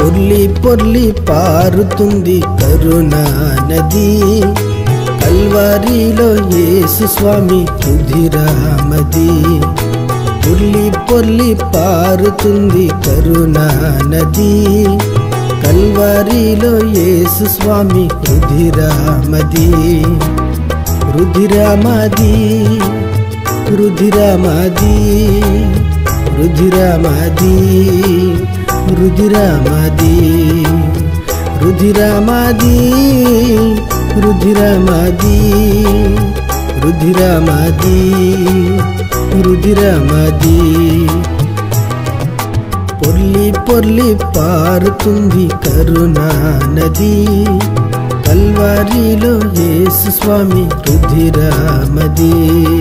పొర్లి పొర్లి పారుతుంది కరుణా నది కల్వారిలో యేసు స్వామి రుధిరామది పొర్లి పొర్లి పారుతుంది కరుణా నది కల్వారిలో యేసు స్వామి రుధిరామది రుధిరామది రుధిరామది రుధిరామది రుధిరామది రుధిరామది రుధిరామది రుధిరామది రుధిరామది పొర్లి పొర్లి పారుతుంది కరుణా నది కల్వారిలో యేసు స్వామి రుధిరామది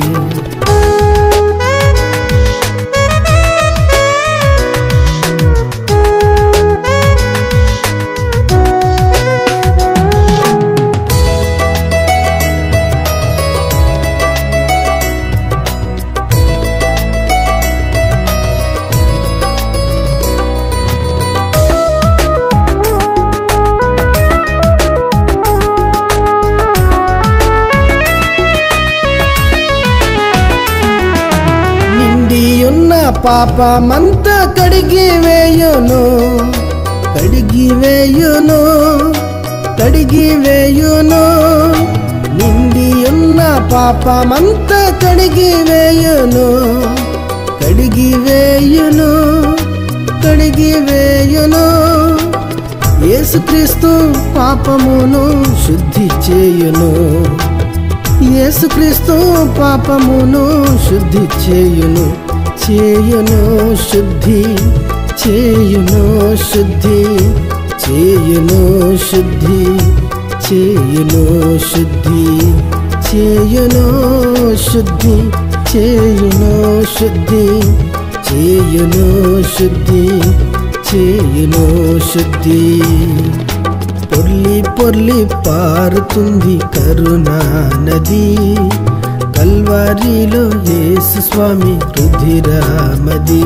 నిండి ఉన్న పాపమంతా కడిగి వేయును కడిగి వేయును కడిగి వేయును నిండి ఉన్న పాపమంతా కడిగి వేయును కడిగి వేయును కడిగి వేయును యేసుక్రీస్తు పాపమును శుద్ధి చేయును యేసుక్రీస్తు పాపమును శుద్ధి చేయును చేయును శుద్ధి చేయును శుద్ధి చేయును శుద్ధి చేయును శుద్ధి చేయును శుద్ధి చేయును శుద్ధి చేయును శుద్ధి చేయును శుద్ధి పొర్లి పొర్లి పారుతుంది కరుణా నది కల్వారిలో యేసు స్వామి రుధిరామది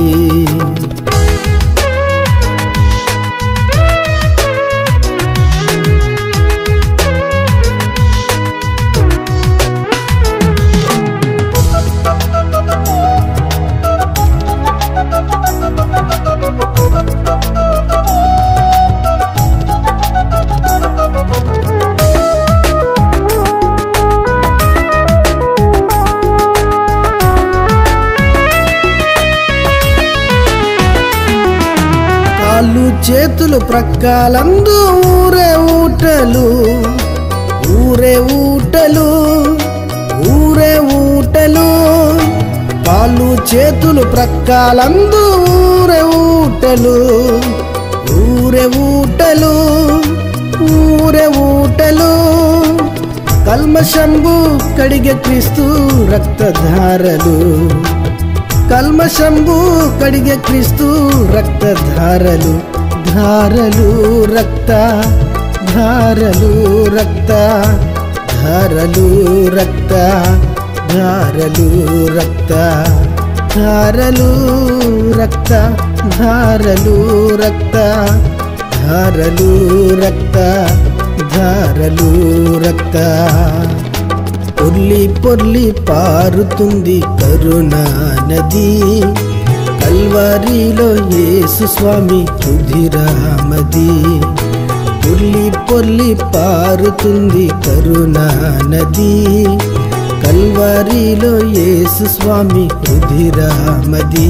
కాళ్ళు చేతులు ప్రక్కలందు ఊరే ఊటలు ఊరే ఊటలు ఊరే ఊటలు కాళ్ళు చేతులు ప్రక్కలందు ఊరే ఊటలు ఊరే ఊటలు ఊరే ఊటలు కల్మశంబు కడిగే క్రీస్తు రక్తధారలు కల్మశంబు కడిగే క్రీస్తు రక్తధారలు ధారలు రక్త ధారలు రక్త ధారలు రక్త ధారలు రక్త ధారలు రక్త ధారలు రక్త ధారలు రక్త ధారలు రక్త పొర్లి పొర్లి పారుతుంది కరుణా నది కల్వారిలో యేసు స్వామి రుధిరామది పొర్లి పొర్లి పారుతుంది కరుణా నది కల్వారిలో యేసు స్వామి రుధిరామది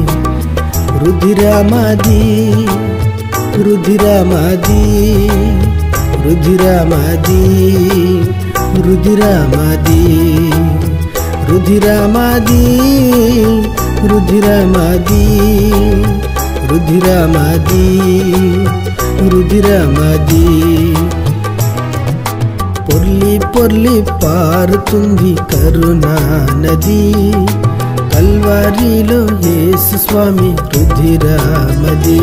రుధిరామది రుధిరామది రుధిరామది రుధిరామది రుధిరామది రుధిరామది రుధిరామది రుధిరామది పొర్లి పొర్లి పారుతుంది కరుణా నది కల్వారిలో యేసు స్వామి రుధిరామది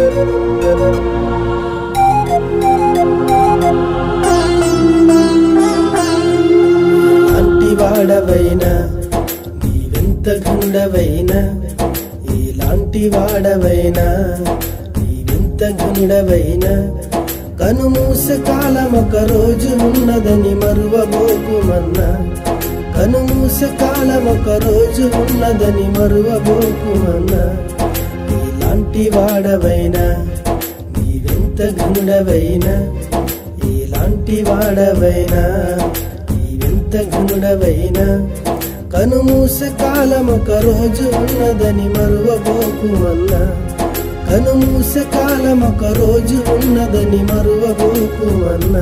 లాంటి వాడవైనా నీవెంత గుండవైనా ఎలాంటి వాడవైనా నీవెంత గుండవైనా కనుమూస కాలం ఒక రోజు ఉన్నదని మరువబోకుమన్నా కనుమూస కాలం ఒక రోజు ఉన్నదని మరువబోకుమన్నా ఎలాంటి వాడవైనా నీవెంత గుండవైనా ఎలాంటి వాడవైనా నీవెంత గుండవైనా కనుమూస కాలం ఒక రోజు ఉన్నదని మరువబోకుమన్నా కనుమూస కాలం ఒక రోజు ఉన్నదని మరువబోకుమన్నా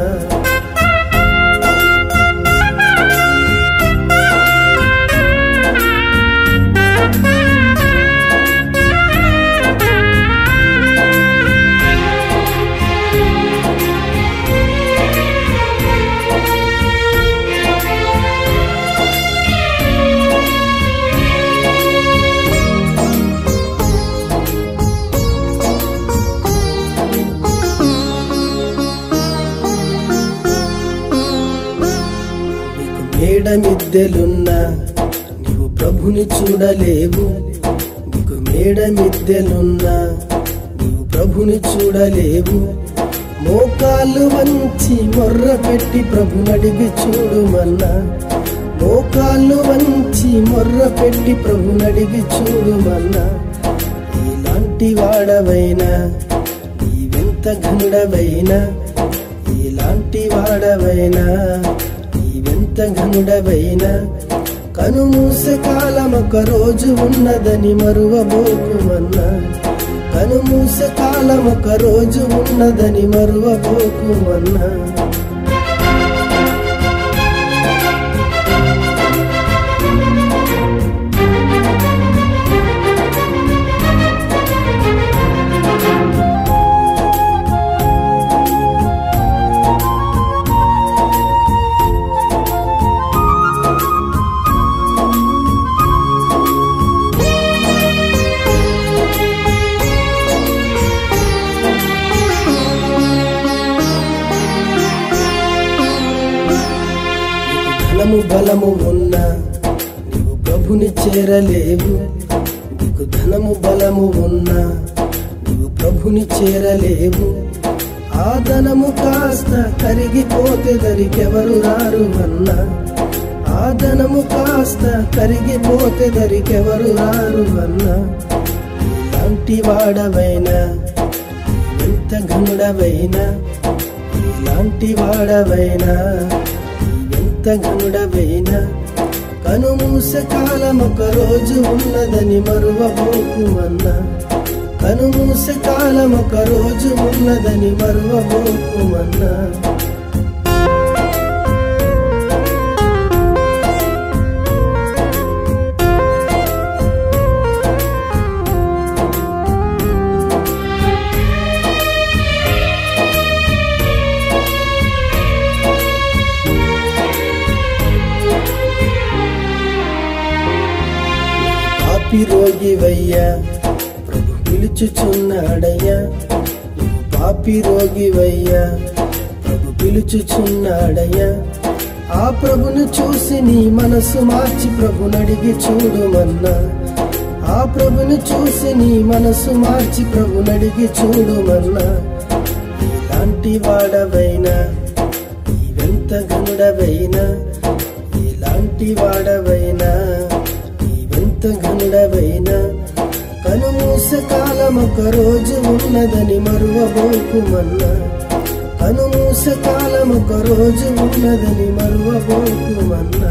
నీకు మేడ మిద్దెలున్నా నీవు ప్రభుని చూడలేవు నీకు మేడ మిద్దెలున్నా నీవు ప్రభుని చూడలేవు మోకాళ్ళు వంచి మొర్ర పెట్టి ప్రభునడిగి చూడుమన్నా మోకాళ్ళు వంచి మొర్ర పెట్టి ప్రభునడిగి చూడుమన్నా ఇలాంటి వాడవైనా నీవెంత గనుడవైనా ఇలాంటి వాడవైనా నీవెంత గనుడవైనా కనుమూస కాలం ఒక రోజు ఉన్నదని మరువబోకుమన్నా కనుమూస కాలం ఒక రోజు ఉన్నదని మరువబోకుమన్నా ధనము బలము ఉన్నా నీవు ప్రభుని చేరలేవు నీకు ధనము బలము ఉన్నా నీవు ప్రభుని చేరలేవు ఆ ధనము కాస్త కరిగిపోతే దరికెవరు రారు అన్నా ఆ ధనము కాస్త కరిగిపోతే దరికెవరు రారు అన్నా ఇలాంటి వాడవైనా ఎంత గనుడవైనా ఇలాంటి వాడవైనా ఎంత గనుడవైనా కనుమూస కాలం ఒక రోజు ఉన్నదని మరువబోకుమన్నా కనుమూస కాలం ఒక రోజు ఉన్నదని మరువబోకుమన్నా పాపి రోగివయ్యా ప్రభు పిలుచుచున్నాడయ్యా నువ్వు పాపి రోగివయ్యా ప్రభు పిలుచుచున్నాడయ్యా ఆ ప్రభును చూసి నీ మనసు మార్చి ప్రభునడిగి చూడుమన్నా ఆ ప్రభును చూసి నీ మనసు మార్చి ప్రభునడిగి చూడుమన్నా ఇలాంటి వాడవైనా నీవెంత గనుడవైనా ఇలాంటి వాడవైనా నీవెంత గనుడవైనా కనుమూస కాలం ఒక రోజు ఉన్నదని మరువబోకుమన్నా కనుమూస కాలం ఒక రోజు ఉన్నదని మరువబోకుమన్నా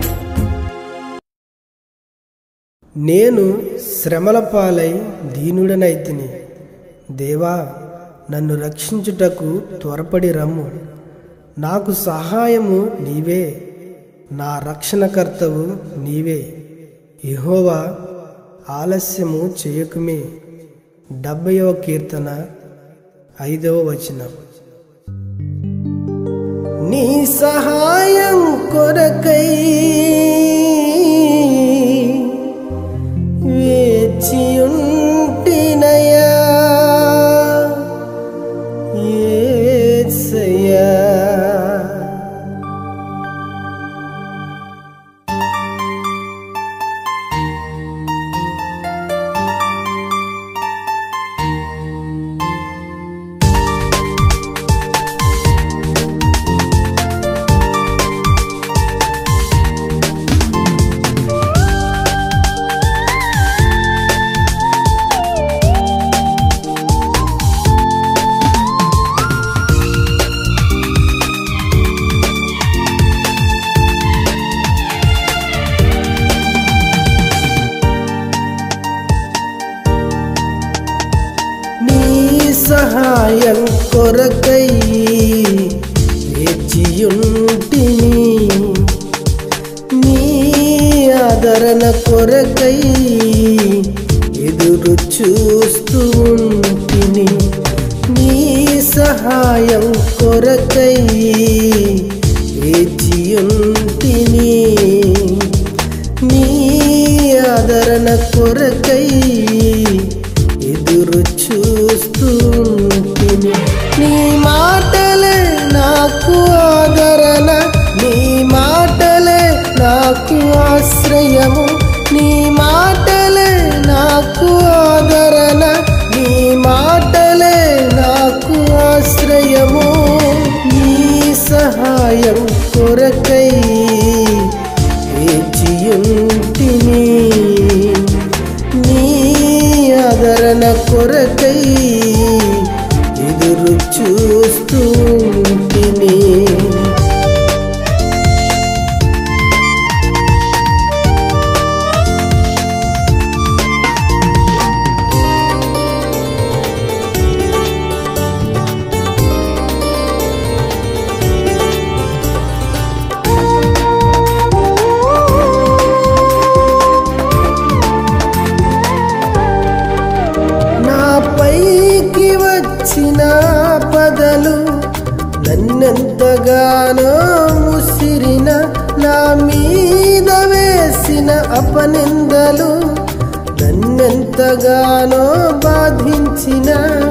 నేను శ్రమల పాలై దీనుడనైతిని దేవా నన్ను రక్షించుటకు త్వరపడి రమ్ము నాకు సహాయము నీవే నా రక్షణకర్తవు నీవే యెహోవా ఆలస్యము చేయకుమే డెబ్బయవ కీర్తన ఐదవ వచనం నీ సహాయం కొరకై వేచియుంటినయా సహాయం కొరకై వేచియుంటిని నీ ఆదరణ కొరకై ఎదురు చూస్తూ ఉంటిని నీ సహాయం కొరకై వేచియుంటిని నీ ఆదరణ కొరకై ఎదురు చూస్తుంటిని నీ మాటలే నాకు ఆదరణ నీ మాటలే నాకు ఆశ్రయము నీ మాటలే నాకు ఆదరణ నీ మాటలే నాకు ఆశ్రయము నీ సహాయం కొరకై వేచియుంటిని నీ ఆదరణ కొరకై ఎదురు చూస్తూ ఉంటిని నా పైకి వచ్చిన పదలు నన్నెంతగానో ముసిరిన నా మీద వేసిన అపనిందలు నన్నెంతగానో బాధించిన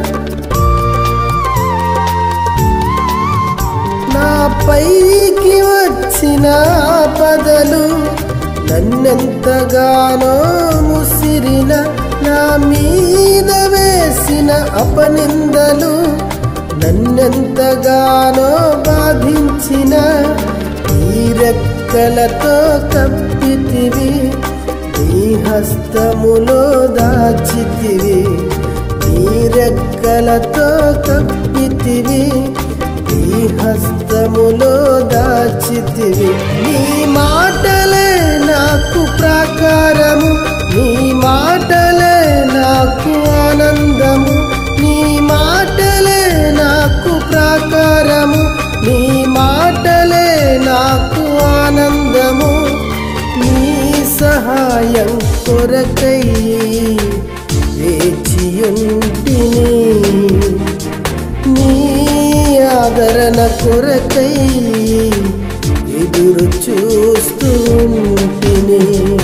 నా పైకి వచ్చిన పదలు నన్నెంతగానో ముసిరిన నా మీద వేసిన అపనిందలు నన్నెంతగానో బాధించిన ఈ రెక్కలతో కప్పితివి నీ హస్తములో దాచితివి నీ రెక్కలతో కప్పితివి నీ హస్తములో దాచితివి నీ మాటలే నాకు ప్రాకారము నీ మాటలే నాకు ఆనందము నీ మాటలే నాకు ప్రాకారము నీ మాటలే నాకు ఆనందము నీ సహాయం కొరకై వేచియుంటిని నీ ఆదరణ కొరకై ఎదురు చూస్తూ ఉంటిని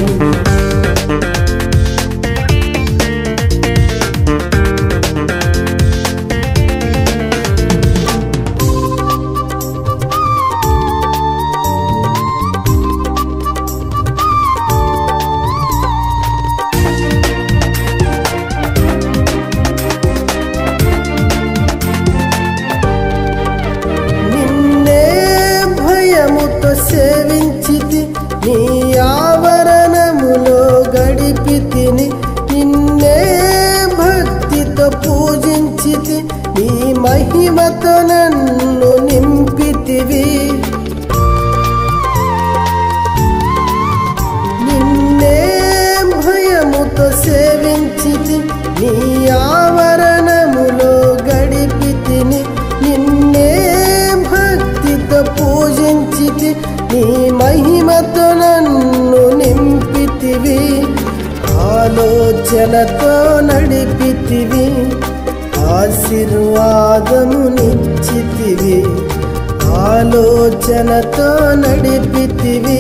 నిన్నే భయముతో సేవించితి నీ ఆవరణములో గడిపి తిని నిన్నే భక్తితో పూజించితి నీ మహిమతో నన్ను నింపితివి నిన్నే భయముతో సేవించితి నీ ఆవరణములో గడిపి తిని నిన్నే భక్తితో పూజించితి నీ మహిమతో నన్ను నింపితివి ఆలోచనతో నడిపితివి ఆశీర్వాదము నిచ్చితివి ఆలోచనతో నడిపితివి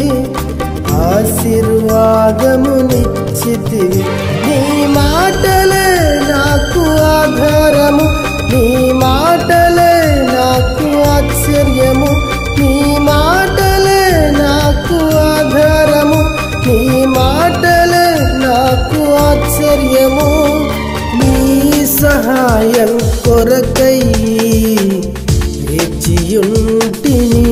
ఆశీర్వాదము నిచ్చితివి నీ మాటలే నాకు ఆధారము నీ మాటలే నాకు ఆశ్చర్యము నీ మాటలే నాకు ఆధారము నీ మాటలే నాకు ఆశ్చర్యము నీ సహాయం కొరకై వేచియుంటిని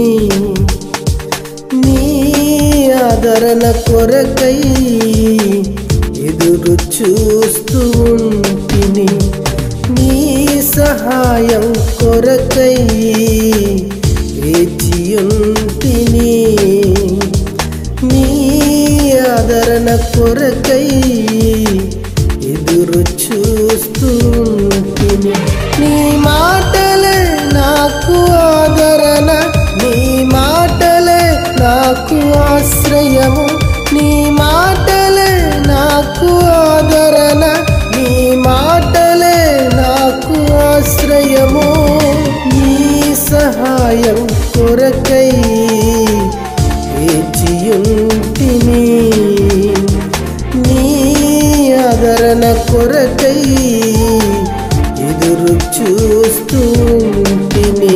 నీ ఆదరణ కొరకై ఎదురు చూస్తూ ఉంటిని నీ సహాయం కొరకై వేచియుంటిని నీ ఆదరణ కొరకై ఎదురు చూస్తూ ఉంటిని నీ మాటలే నాకు ఆదరణ నీ మాటలే నాకు ఆశ్రయము నీ మాటలే నాకు ఆదరణ నీ మాటలే నాకు ఆశ్రయము నీ సహాయం కొరకై వేచియుంటిని నీ ఆదరణ కొరకై ఎదురు చూస్తూ ఉంటిని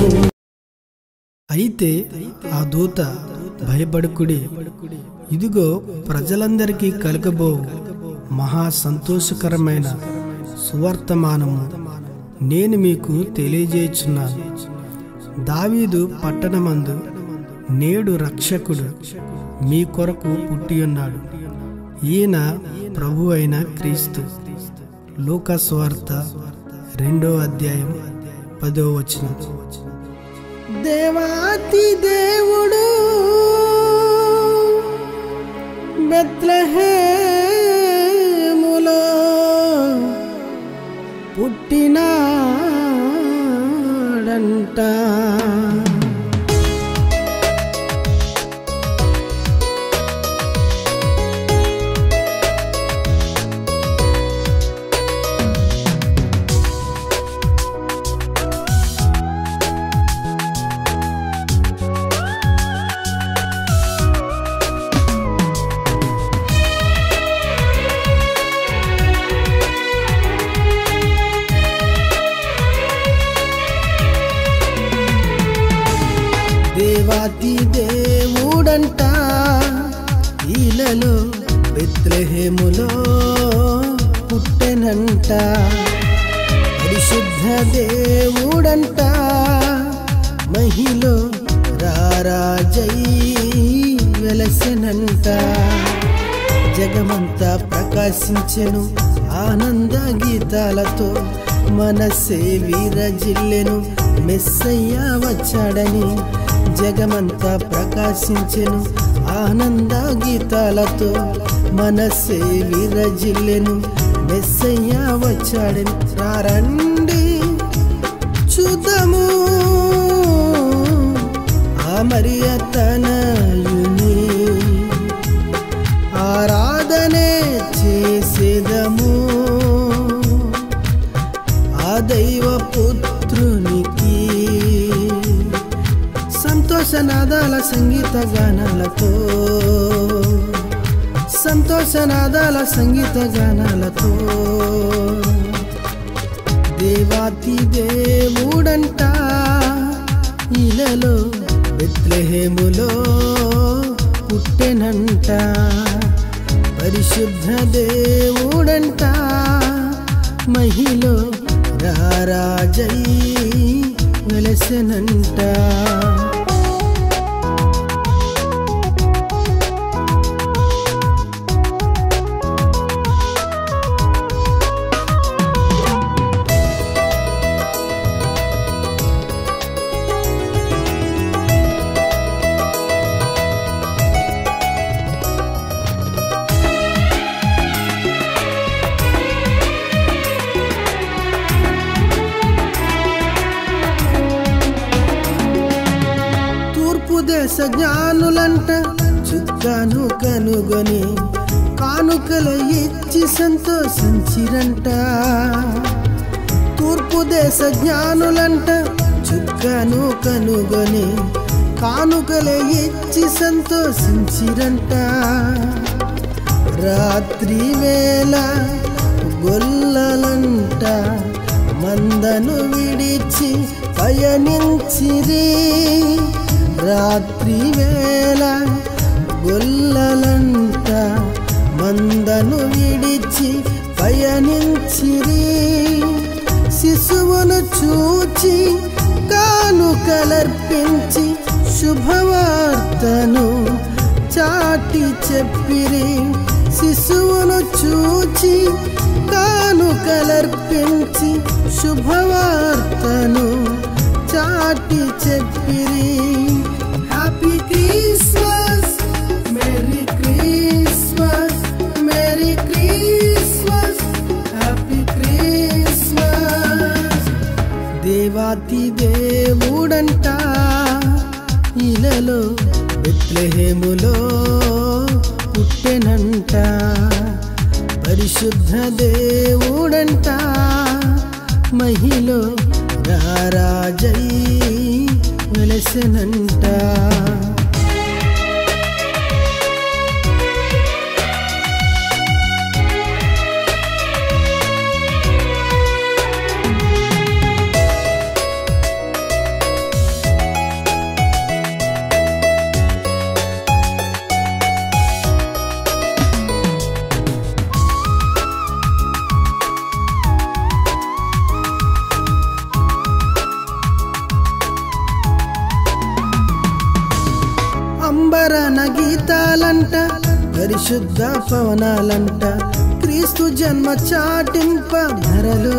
అయితే ఆ దూత భయపడుకుడి ఇదిగో ప్రజలందరికీ కలగబో మహా సంతోషకరమైన సువర్తమానము నేను మీకు తెలియజేయుచున్నాను దావీదు పట్టణమందు నేడు రక్షకుడు మీ కొరకు పుట్టియున్నాడు ఈయన ప్రభు అయిన క్రీస్తు లూకస్వార్త రెండో అధ్యాయం పదో వచనం దేవాతి దేవుడు బెత్లహేములో పుట్టినాడంట దేవాతి దేవుడంట ఈలలో బెత్లెహేములో పుట్టెనంట పరిశుద్ధ దేవుడంట మహిలో రారాజై వెలసెనంట జగమంతా ప్రకాశించెను ఆనంద గీతాలతో మనసే వీరజిల్లెను మెస్సయ్య వచ్చాడని జగమంతా ప్రకాశించెను ఆనంద గీతాలతో మనసే వీరజిల్లెను మెస్సయ్య వచ్చాడని రారండి చూద్దాము ఆ మరియ తనయుని ఆరాధనే చేసేదము ఆ దైవ పుత్రునికి సంతోషనాదాల సంగీత గానాలతో సంతోషనాదాల సంగీత గానాలతో దేవాతి దేవుడంట ఇలలో బెత్లెహేములో పుట్టెనంట పరిశుద్ధ దేవుడంట మహిలో రారాజై వెలసెనంట తూర్పు దేశ జ్ఞానులంట చుక్కాను కనుగొని కానుకల ఇచ్చి సంతోషించిరంట తూర్పు దేశ జ్ఞానులంట చుక్కాను కనుగొని కానుకల ఇచ్చి సంతోషించిరంట రాత్రి వేళ గొల్లలంట మందను విడిచి పయనించిరి రాత్రి వేళ గొల్లలంట మందను విడిచి పయనించిరి శిశువును చూచి కానుకలర్పించి శుభవార్తను చాటి చెప్పిరి శిశువును చూచి కానుకలర్పించి శుభవార్తను చాటి చెప్పిరి happy Christmas merry Christmas merry Christmas happy Christmas దేవాతి దేవుడంట ఇలలో బెత్లెహేములో పుట్టెనంట పరిశుద్ధ దేవుడంట మహిలో రారాజై వెలసెనంట అంబరన గీతాలంట పరిశుద్ధ పవనాలంట క్రీస్తు జన్మ చాటింప ధరలో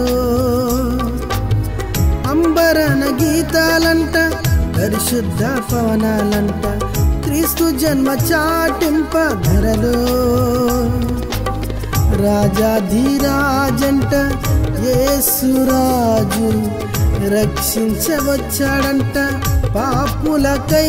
అంబరన గీతాలంట పరిశుద్ధ పవనాలంట క్రీస్తు జన్మ చాటింప ధరలో రాజాధిరాజంట యేసురాజు రక్షించవచ్చాడంట పాపులకై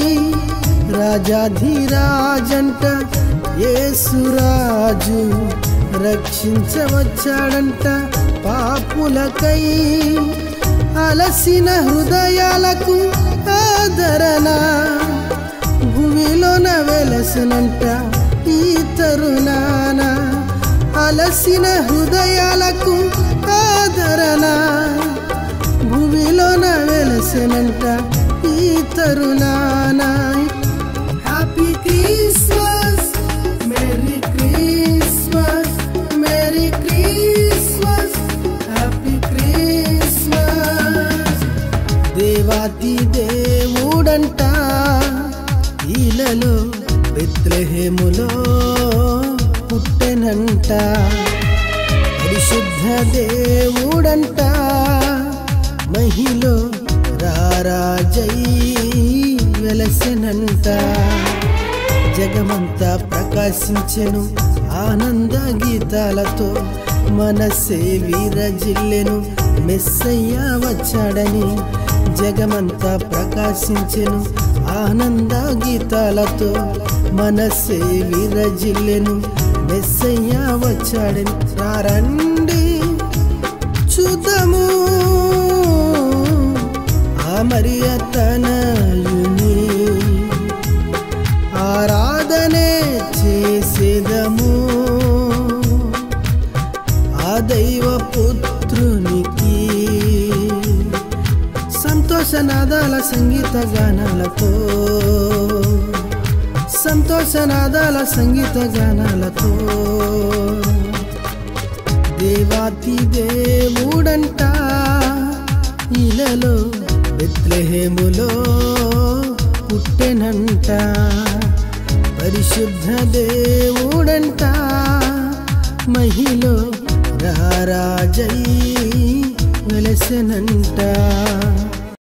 రాజాధిరాజంట యేసురాజు రక్షించవచ్చాడంట పాపులకై అలసిన హృదయాలకు ఆదరణ భూమిలోన వెలసనంట ఈ తరుణాన అలసిన హృదయాలకు ఆదరణ భూమిలోన వెలసనంట ఈ తరుణాన happy Christmas merry Christmas merry Christmas happy Christmas దేవాతి దేవుడంట ఈలలో బెత్లెహేములో పుట్టెనంట పరిశుద్ధ దేవుడంట మహిలో రారాజై వెలసెనంట జగమంతా ప్రకాశించెను ఆనంద గీతాలతో మనసే వీరజిల్లెను మెస్సయ్య వచ్చాడని జగమంతా ప్రకాశించెను ఆనంద గీతాలతో మనసే విరజిల్లెను మెస్సయ్య వచ్చాడని రండి చూద్దాము ఆ మరియ తనయుని ఆరాధనే చేసేదము ఆ దైవ పుత్రునికి సంతోషనాదాల సంగీత గానాలతో సంతోషనాదాల సంగీత గానాలతో దేవాతి దేవుడంట ఇలలో బెత్లెహేములో పుట్టెనంట పరిశుద్ధ దేవుడంట మహిలో రారాజై వెలసెనంట